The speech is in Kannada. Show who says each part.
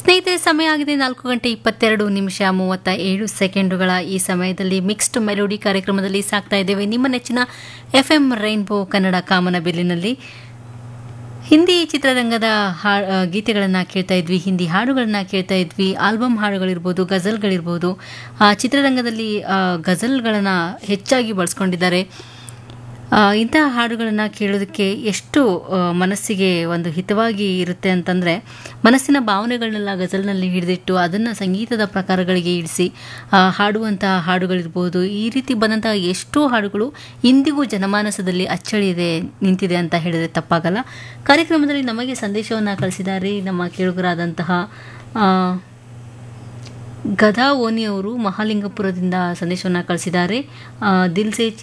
Speaker 1: ಸ್ನೇಹಿತರೆ ಸಮಯ ಆಗಿದೆ ನಾಲ್ಕು ಗಂಟೆ ಇಪ್ಪತ್ತೆರಡು ನಿಮಿಷ ಮೂವತ್ತ ಏಳು ಸೆಕೆಂಡುಗಳ ಈ ಸಮಯದಲ್ಲಿ ಮಿಕ್ಸ್ಡ್ ಮೆಲೋಡಿ ಕಾರ್ಯಕ್ರಮದಲ್ಲಿ ಸಾಕ್ತಾ ಇದ್ದೇವೆ ನಿಮ್ಮ ನೆಚ್ಚಿನ ಎಫ್ ಎಂ ರೈನ್ಬೋ ಕನ್ನಡ ಕಾಮನಬಿಲ್ಲಿನಲ್ಲಿ ಹಿಂದಿ ಚಿತ್ರರಂಗದ ಹಾ ಗೀತೆಗಳನ್ನು ಕೇಳ್ತಾ ಇದ್ವಿ ಹಿಂದಿ ಹಾಡುಗಳನ್ನ ಕೇಳ್ತಾ ಇದ್ವಿ ಆಲ್ಬಮ್ ಹಾಡುಗಳಿರ್ಬೋದು ಗಜಲ್ಗಳಿರ್ಬೋದು ಆ ಚಿತ್ರರಂಗದಲ್ಲಿ ಆ, ಗಜಲ್ಗಳನ್ನು ಹೆಚ್ಚಾಗಿ ಬಳಸ್ಕೊಂಡಿದ್ದಾರೆ ಆ, ಇಂತಹ ಹಾಡುಗಳನ್ನು ಕೇಳೋದಕ್ಕೆ ಎಷ್ಟು ಆ, ಮನಸ್ಸಿಗೆ ಒಂದು ಹಿತವಾಗಿ ಇರುತ್ತೆ ಅಂತಂದರೆ ಮನಸ್ಸಿನ ಭಾವನೆಗಳನ್ನೆಲ್ಲ ಗಜಲ್ನಲ್ಲಿ ಹಿಡಿದಿಟ್ಟು ಅದನ್ನು ಸಂಗೀತದ ಪ್ರಕಾರಗಳಿಗೆ ಇಳಿಸಿ ಆ, ಹಾಡುವಂತಹ ಹಾಡುಗಳಿರ್ಬೋದು ಈ ರೀತಿ ಬಂದಂತಹ ಎಷ್ಟೋ ಹಾಡುಗಳು ಇಂದಿಗೂ ಜನಮಾನಸದಲ್ಲಿ ಅಚ್ಚಳಿಯದೆ ನಿಂತಿದೆ ಅಂತ ಹೇಳಿದರೆ ತಪ್ಪಾಗಲ್ಲ ಕಾರ್ಯಕ್ರಮದಲ್ಲಿ ನಮಗೆ ಸಂದೇಶವನ್ನು ಕಳಿಸಿದ್ದಾರೆ ನಮ್ಮ ಕೇಳುಗರಾದಂತಹ ಆ, ಗದಾ ಓನಿ ಅವರು ಮಹಾಲಿಂಗಪುರದಿಂದ ಸಂದೇಶವನ್ನು ಕಳಿಸಿದ್ದಾರೆ ಆ, ದಿಲ್ ಸೆ